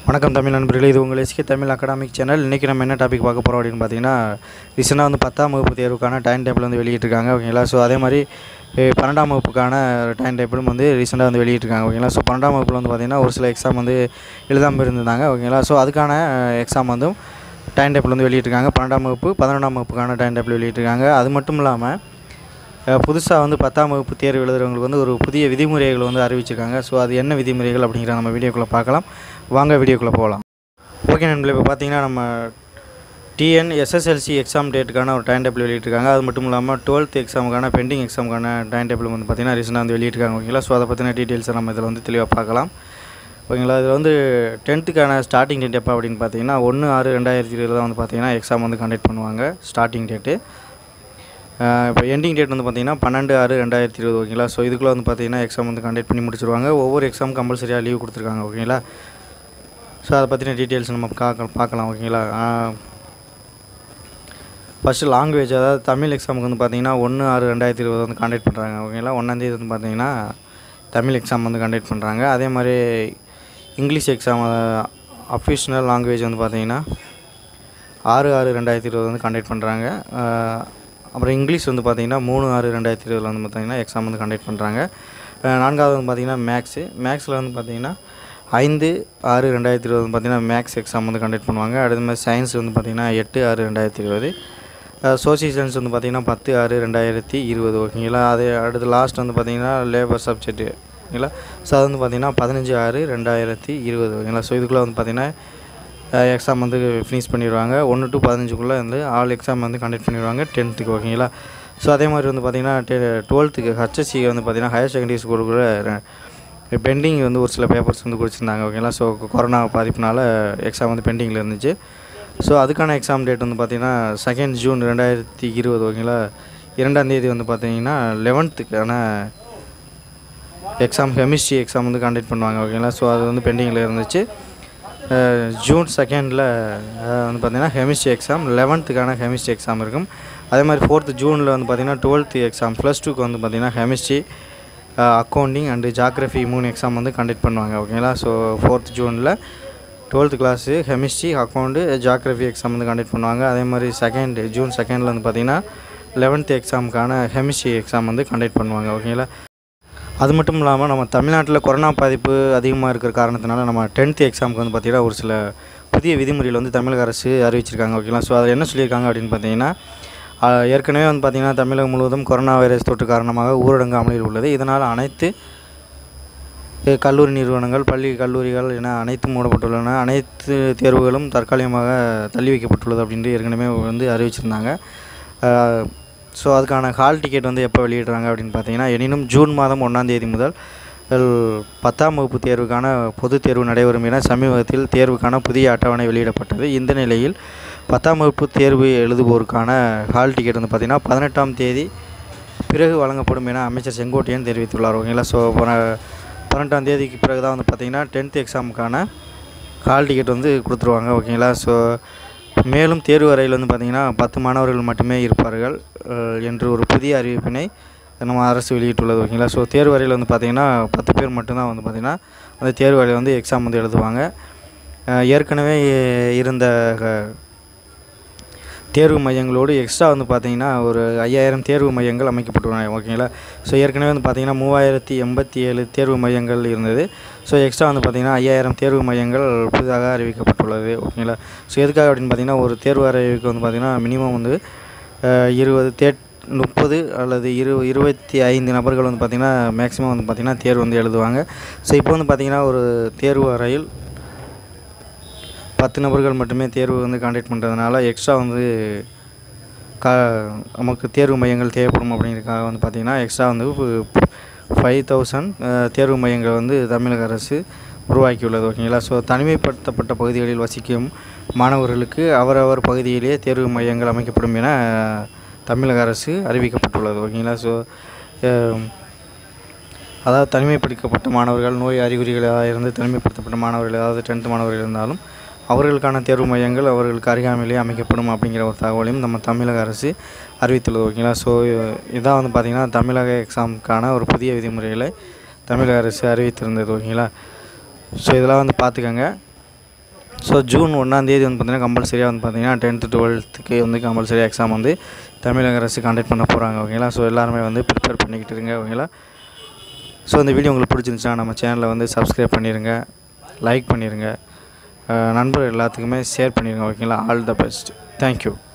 வணக்கம் தமிழ் நண்பர்களே இது உங்கள் எஸ்கே தமிழ் அகாடமிக் சேனல் இன்றைக்கி நம்ம என்ன டாபிக் பார்க்க போகிறோம் அப்படின்னு பார்த்தீங்கன்னா ரீசெண்டாக வந்து பத்தாம் வகுப்பு தேர்வுக்கான டைம் டேபிள் வந்து வெளியிட்டிருக்காங்க ஓகேங்களா ஸோ அதே மாதிரி eh, பன்னெண்டாம் வகுப்புக்கான டைம் டேபிளும் வந்து ரீசெண்டாக வந்து வெளியிட்டிருக்காங்க ஓகேங்களா ஸோ பன்னெண்டாம் வகுப்பில் வந்து பார்த்திங்கன்னா ஒரு சில எக்ஸாம் வந்து எழுதாமல் இருந்திருந்தாங்க ஓகேங்களா ஸோ அதுக்கான எக்ஸாம் வந்து டைம் டேபிள் வந்து வெளியிட்டிருக்காங்க பன்னெண்டாம் வகுப்பு பதினொன்றாம் வகுப்புக்கான டைம் டேபிள் வெளியிட்டிருக்காங்க அது மட்டும் இல்லாமல் புதுசாக வந்து பத்தாம் வகுப்பு தேர்வு எழுதுறவங்களுக்கு வந்து ஒரு புதிய விதிமுறைகள் வந்து அறிவிச்சிருக்காங்க ஸோ அது என்ன விதிமுறைகள் அப்படிங்கிற நம்ம வீடியோக்குள்ளே பார்க்கலாம் வாங்க வீடியோக்குள்ளே போகலாம் ஓகே நண்பர்களே இப்போ பார்த்தீங்கன்னா நம்ம டிஎன் எஸ்எஸ்எல்சி எக்ஸாம் டேட்டுக்கான ஒரு டைம் டேபிள் வெளியிட்டிருக்காங்க அது மட்டும் இல்லாமல் டுவெல்த் எக்ஸாமுக்கான பெண்டிங் எக்ஸாமுக்கான டைம் டேபிள் வந்து பார்த்தீங்கன்னா ரீசெண்டாக வந்து வெளியிட்டிருக்காங்க ஓகேங்களா ஸோ அதை பற்றின டீட்டெயில்ஸை நம்ம இதில் வந்து தெளிவாக பார்க்கலாம் ஓகேங்களா இதில் வந்து டென்த்துக்கான ஸ்டார்டிங் டேட் எப்போ அப்படின்னு பார்த்தீங்கன்னா ஒன்று ஆறு ரெண்டாயிரத்தி இருபது தான் வந்து பார்த்தீங்கன்னா எக்ஸாம் வந்து கண்டக்ட் பண்ணுவாங்க ஸ்டார்டிங் டேட்டு இப்போ எண்டிங் டேட் வந்து பார்த்தீங்கன்னா பன்னெண்டு ஆறு ரெண்டாயிரத்தி இருபது ஓகேங்களா ஸோ இதுக்குள்ளே வந்து பார்த்தீங்கன்னா எக்ஸாம் வந்து கண்டக்ட் பண்ணி முடிச்சிருவாங்க ஒவ்வொரு எக்ஸாம் கம்பல்சரியாக லீவ் கொடுத்துருக்காங்க ஓகேங்களா ஸோ அதை பற்றின டீட்டெயில்ஸ் நம்ம பார்க்க பார்க்கலாம் ஓகேங்களா ஃபஸ்ட்டு லாங்குவேஜ் அதாவது தமிழ் எக்ஸாமுக்கு வந்து பார்த்தீங்கன்னா ஒன்று ஆறு ரெண்டாயிரத்தி இருபது வந்து கண்டக்ட் பண்ணுறாங்க ஓகேங்களா ஒன்றாந்தேதி வந்து பார்த்தீங்கன்னா தமிழ் எக்ஸாம் வந்து கண்டக்ட் பண்ணுறாங்க அதே மாதிரி இங்கிலீஷ் எக்ஸாம் அஃபிஷனல் லாங்குவேஜ் வந்து பார்த்தீங்கன்னா ஆறு ஆறு ரெண்டாயிரத்தி இருபது வந்து கண்டக்ட் பண்ணுறாங்க அப்புறம் இங்கிலீஷ் வந்து பார்த்தீங்கன்னா மூணு ஆறு ரெண்டாயிரத்தி இருபதில் வந்து பார்த்தீங்கன்னா எக்ஸாம் வந்து கண்டக்ட் பண்ணுறாங்க நான்காவது வந்து பார்த்தீங்கன்னா மேக்ஸு மேக்ஸில் வந்து பார்த்தீங்கன்னா ஐந்து ஆறு ரெண்டாயிரத்தி இருபது வந்து பார்த்தீங்கன்னா மேக்ஸ் எக்ஸாம் வந்து கண்டக்ட் பண்ணுவாங்க அடுத்த மாதிரி சயின்ஸ் வந்து பார்த்தீங்கன்னா எட்டு ஆறு ரெண்டாயிரத்தி இருபது சோசியல் சயின்ஸ் வந்து பார்த்தீங்கன்னா பத்து ஆறு ரெண்டாயிரத்தி இருபது ஓகேங்களா அதே அடுத்து லாஸ்ட் வந்து பார்த்தீங்கன்னா லேபர் சப்ஜெக்ட்டு ஓகேங்களா ஸோ அது வந்து பார்த்தீங்கன்னா பதினஞ்சு ஆறு ரெண்டாயிரத்தி இருபது ஓகேங்களா ஸோ இதுக்குள்ளே வந்து பார்த்தீங்கன்னா எக்ஸாம் வந்து ஃபினிஷ் பண்ணிடுவாங்க ஒன்று டு பதினஞ்சுக்குள்ளே வந்து ஆல் எக்ஸாம் வந்து கண்டக்ட் பண்ணிடுவாங்க டென்த்துக்கு ஓகேங்களா ஸோ அதே மாதிரி வந்து பார்த்திங்கன்னா டெ டுவெல்த்துக்கு ஹச்எஸ்சி வந்து பார்த்திங்கன்னா ஹையர் செகண்டரி ஸ்கூலுக்குள்ள பெண்டிங் வந்து ஒரு சில பேப்பர்ஸ் வந்து கொடுத்துருந்தாங்க ஓகேங்களா ஸோ கொரோனா பாதிப்புனால எக்ஸாம் வந்து பெண்டிங்கில் இருந்துச்சு ஸோ அதுக்கான எக்ஸாம் டேட் வந்து பார்த்திங்கன்னா செகண்ட் ஜூன் ரெண்டாயிரத்தி இருபது ஓகேங்களா இரண்டாம் தேதி வந்து பார்த்திங்கன்னா லெவன்த்துக்கான எக்ஸாம் கெமிஸ்ட்ரி எக்ஸாம் வந்து கண்டக்ட் பண்ணுவாங்க ஓகேங்களா ஸோ அது வந்து பெண்டிங்கில் இருந்துச்சு அஹ் ஜூன் செகண்டில் வந்து பார்த்திங்கன்னா கெமிஸ்ட்ரி எக்ஸாம் லெவன்த்துக்கான கெமிஸ்ட்ரி எக்ஸாம் இருக்கும் அதே மாதிரி ஃபோர்த்து ஜூனில் வந்து பார்த்திங்கன்னா டுவெல்த்து எக்ஸாம் ப்ளஸ் டூக்கு வந்து பார்த்திங்கன்னா கெமிஸ்ட்ரி அக்கௌண்டிங் அண்டு ஜாக்ரஃபி மூணு எக்ஸாம் வந்து கண்டக்ட் பண்ணுவாங்க ஓகேங்களா ஸோ ஃபோர்த் ஜூனில் twelfth class chemistry account geography exam வந்து கண்டக்ட் பண்ணுவாங்க அதே மாதிரி செகண்ட் ஜூன் செகண்டில் வந்து பார்த்திங்கன்னா லெவன்த் எக்ஸாமுக்கான கெமிஸ்ட்ரி எக்ஸாம் வந்து கண்டக்ட் பண்ணுவாங்க ஓகேங்களா அது மட்டும் இல்லாமல் நம்ம தமிழ்நாட்டில் கொரோனா பாதிப்பு அதிகமாக இருக்கிற காரணத்தினால நம்ம டென்த்து எக்ஸாமுக்கு வந்து பார்த்திங்கன்னா ஒரு சில புதிய விதிமுறைகள் வந்து தமிழக அரசு அறிவிச்சிருக்காங்க ஓகேங்களா ஸோ அதில் என்ன சொல்லியிருக்காங்க அப்படின்னு பார்த்தீங்கன்னா ஆஹ், ஏற்கனவே வந்து பார்த்திங்கன்னா தமிழகம் முழுவதும் கொரோனா வைரஸ் தொற்று காரணமாக ஊரடங்கு அமலில் உள்ளது இதனால் அனைத்து அஹ், கல்லூரி நிறுவனங்கள் பள்ளி கல்லூரிகள் என அனைத்தும் மூடப்பட்டுள்ளன அனைத்து தேர்வுகளும் தற்காலிகமாக தள்ளி வைக்கப்பட்டுள்ளது அப்படின்ட்டு ஏற்கனவே வந்து அறிவிச்சிருந்தாங்க ஸோ அதுக்கான ஹால் டிக்கெட் வந்து எப்போ வெளியிடுறாங்க அப்படின்னு பார்த்தீங்கன்னா எனினும் ஜூன் மாதம் ஒன்றாம் தேதி முதல் அல், பத்தாம் வகுப்பு தேர்வுக்கான பொதுத் தேர்வு நடைபெறும் என சமீபத்தில் தேர்வுக்கான புதிய அட்டவணை வெளியிடப்பட்டது இந்த நிலையில் பத்தாம் வகுப்பு தேர்வு எழுதுவோருக்கான ஹால் டிக்கெட் வந்து பார்த்திங்கன்னா பதினெட்டாம் தேதி பிறகு வழங்கப்படும் என அமைச்சர் செங்கோட்டையன் தெரிவித்துள்ளார் ஓகேங்களா ஸோ பன்னெண்டாம் தேதிக்கு பிறகு தான் வந்து பார்த்திங்கன்னா டென்த் எக்ஸாமுக்கான ஹால் டிக்கெட் வந்து கொடுத்துருவாங்க ஓகேங்களா ஸோ மேலும் தேர்வு அறையில் வந்து பார்த்திங்கன்னா பத்து மாணவர்கள் மட்டுமே இருப்பார்கள் அஹ், என்று ஒரு புதிய அறிவிப்பினை நம்ம அரசு வெளியிட்டுள்ளது ஓகேங்களா ஸோ தேர்வு அறையில் வந்து பார்த்திங்கன்னா பத்து பேர் மட்டும்தான் வந்து பார்த்திங்கன்னா அந்த தேர்வு அறையில் வந்து எக்ஸாம் வந்து எழுதுவாங்க அஹ், ஏற்கனவே இருந்த அஹ், தேர்வு மையங்களோடு எக்ஸ்ட்ரா வந்து பார்த்தீங்கன்னா ஒரு ஐயாயிரம் தேர்வு மையங்கள் அமைக்கப்பட்டுள்ளன ஓகேங்களா ஸோ ஏற்கனவே வந்து பார்த்தீங்கன்னா மூவாயிரத்தி எண்பத்தி ஏழு தேர்வு மையங்கள் இருந்தது ஸோ எக்ஸ்ட்ரா வந்து பார்த்தீங்கன்னா ஐயாயிரம் தேர்வு மையங்கள் புதிதாக அறிவிக்கப்பட்டுள்ளது ஓகேங்களா ஸோ எதுக்காக அப்படின்னு பார்த்தீங்கன்னா ஒரு தேர்வு அறிவிக்கு வந்து பார்த்தீங்கன்னா மினிமம் வந்து அஹ், இருபது தே முப்பது அல்லது இரு இருபத்தி ஐந்து நபர்கள் வந்து பார்த்திங்கன்னா மேக்ஸிமம் வந்து பார்த்திங்கன்னா தேர்வு வந்து எழுதுவாங்க ஸோ இப்போ வந்து பார்த்திங்கன்னா ஒரு தேர்வு அறையில் பத்து நபர்கள் மட்டுமே தேர்வு வந்து கான்டாக்ட் பண்ணுறதுனால எக்ஸ்ட்ரா வந்து க நமக்கு தேர்வு மையங்கள் தேவைப்படும் அப்படிங்கிறதுக்காக வந்து பார்த்திங்கன்னா எக்ஸ்ட்ரா வந்து ஃபைவ் தௌசண்ட் தேர்வு மையங்கள் வந்து தமிழக அரசு உருவாக்கியுள்ளது ஓகேங்களா ஸோ தனிமைப்படுத்தப்பட்ட பகுதிகளில் வசிக்கும் மாணவர்களுக்கு அவரவர் பகுதியிலேயே தேர்வு மையங்கள் அமைக்கப்படும் என தமிழக அரசு அறிவிக்கப்பட்டுள்ளது ஓகேங்களா ஸோ அதாவது தனிமைப்படுத்தப்பட்ட மாணவர்கள் நோய் அறிகுறிகளாக இருந்து தனிமைப்படுத்தப்பட்ட மாணவர்கள் அதாவது டென்த்து மாணவர்கள் இருந்தாலும் அவர்களுக்கான தேர்வு மையங்கள் அவர்களுக்கு அருகாமையிலே அமைக்கப்படும் அப்படிங்கிற ஒரு தகவலையும் நம்ம தமிழக அரசு அறிவித்துள்ளது ஓகேங்களா ஸோ இதான் வந்து பார்த்திங்கன்னா தமிழக எக்ஸாமுக்கான ஒரு புதிய விதிமுறைகளை தமிழக அரசு அறிவித்திருந்தது ஓகேங்களா ஸோ இதெல்லாம் வந்து பார்த்துக்கோங்க ஸோ ஜூன் ஒன்றாந்தேதி வந்து பார்த்திங்கன்னா கம்பல்சரியாக வந்து பார்த்திங்கன்னா டென்த்து டுவெல்த்துக்கு வந்து கம்பல்சரியாக எக்ஸாம் வந்து தமிழக அரசு கண்டக்ட் பண்ண போகிறாங்க ஓகேங்களா ஸோ எல்லாருமே வந்து ப்ரிப்பேர் பண்ணிக்கிட்டு இருங்க ஓகேங்களா ஸோ இந்த வீடியோ உங்களுக்கு பிடிச்சிருந்துச்சுன்னா நம்ம சேனலை வந்து சப்ஸ்கிரைப் பண்ணிடுங்க லைக் பண்ணிடுங்க அஹ் நண்பர்கள் எல்லாத்துக்குமே ஷேர் பண்ணிடுங்க ஓகேங்களா ஆல் த பெஸ்ட் தேங்க்யூ